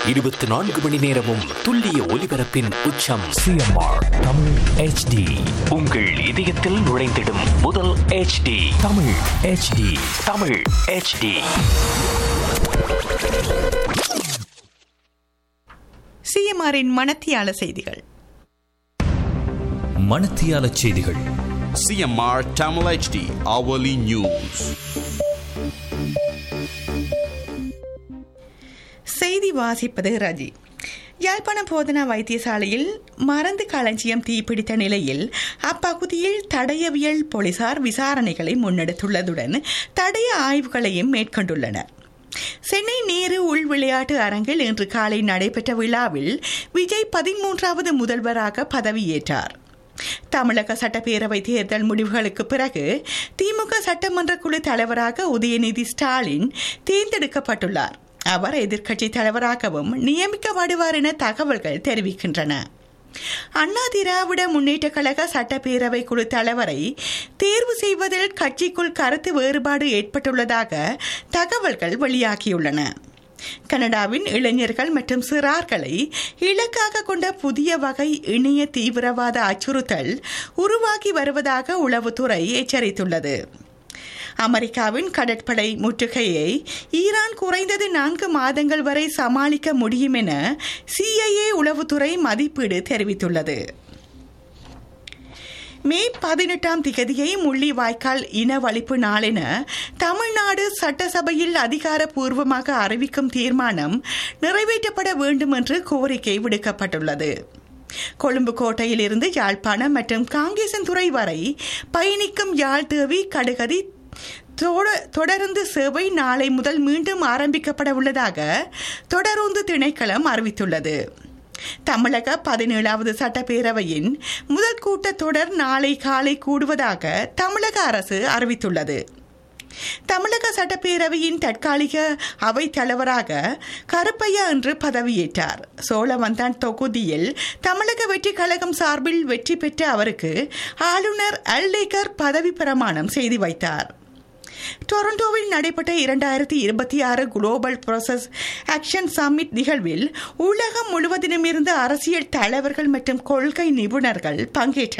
இருபத்தி நான்கு மணி நேரமும் துல்லிய ஒலிபரப்பின் உச்சம் சிஎம்ஆர் தமிழ் ஹெச்டி உங்கள் இதயத்தில் நுழைந்திடும் முதல் HD Tamil HD Tamil HD சிஎம்ஆரின் மனத்தியால செய்திகள் மணத்தியால செய்திகள் CMR Tamil HD hourly news. செய்தி வாசிப்பது ரஜி யாழ்ப்பாணம் போதனா வைத்தியசாலையில் மருந்து களஞ்சியம் தீப்பிடித்த நிலையில் அப்பகுதியில் தடயவியல் போலீசார் விசாரணைகளை முன்னெடுத்துள்ளதுடன் தடய ஆய்வுகளையும் மேற்கொண்டுள்ளனர் சென்னை நேரு உள் விளையாட்டு அரங்கில் இன்று காலை நடைபெற்ற விழாவில் விஜய் பதிமூன்றாவது முதல்வராக பதவியேற்றார் தமிழக சட்டப்பேரவை தேர்தல் முடிவுகளுக்கு பிறகு திமுக சட்டமன்ற குழு தலைவராக உதயநிதி ஸ்டாலின் தேர்ந்தெடுக்கப்பட்டுள்ளார் அவர் எதிர்க்கட்சி தலைவராகவும் நியமிக்கப்படுவார் என தகவல்கள் தெரிவிக்கின்றன அண்ணா திராவிட முன்னேற்ற கழக சட்டப்பேரவை குழு தலைவரை தேர்வு செய்வதில் கட்சிக்குள் கருத்து வேறுபாடு ஏற்பட்டுள்ளதாக தகவல்கள் வெளியாகியுள்ளன கனடாவின் இளைஞர்கள் மற்றும் சிறார்களை இலக்காக கொண்ட புதிய வகை இணைய தீவிரவாத அச்சுறுத்தல் உருவாகி வருவதாக உளவுத்துறை எச்சரித்துள்ளது அமெரிக்காவின் கடற்படை முற்றுகையை ஈரான் குறைந்தது நான்கு மாதங்கள் வரை சமாளிக்க முடியும் என சிஐஏ உளவுத்துறை மதிப்பீடு தெரிவித்துள்ளது மே பதினெட்டாம் திகதியை முள்ளிவாய்க்கால் இனவழிப்பு நாளென தமிழ்நாடு சட்டசபையில் அதிகாரப்பூர்வமாக அறிவிக்கும் தீர்மானம் நிறைவேற்றப்பட வேண்டும் என்று கோரிக்கை விடுக்கப்பட்டுள்ளது கொழும்பு கோட்டையிலிருந்து யாழ்ப்பாணம் மற்றும் காங்கேசன்துறை வரை பயணிக்கும் யாழ் தேவி கடுகதி தொட- தொடருந்து சேவை நாளை முதல் மீண்டும் ஆரம்பிக்கப்பட உள்ளதாக தொடருந்து திணைக்களம் அறிவித்துள்ளது தமிழக பதினேழாவது சட்டப்பேரவையின் முதல் கூட்டத்தொடர் நாளை காலை கூடுவதாக தமிழக அரசு அறிவித்துள்ளது தமிழக சட்டப்பேரவையின் தற்காலிக அவைத் தலைவராக கருப்பையா என்று பதவியேற்றார் சோழவந்தான் தொகுதியில் தமிழக வெற்றி கழகம் சார்பில் வெற்றி பெற்ற அவருக்கு ஆளுநர் அல்லேகர் பதவி பிரமாணம் செய்து வைத்தார் டொரண்டோவில் நடைபெற்ற இரண்டாயிரத்தி இருபத்தி ஆறு குளோபல் ப்ரோசஸ் ஆக்ஷன் சம்மிட் நிகழ்வில் உலகம் முழுவதிலுமிருந்து அரசியல் தலைவர்கள் மற்றும் கொள்கை நிபுணர்கள் பங்கேற்றனர்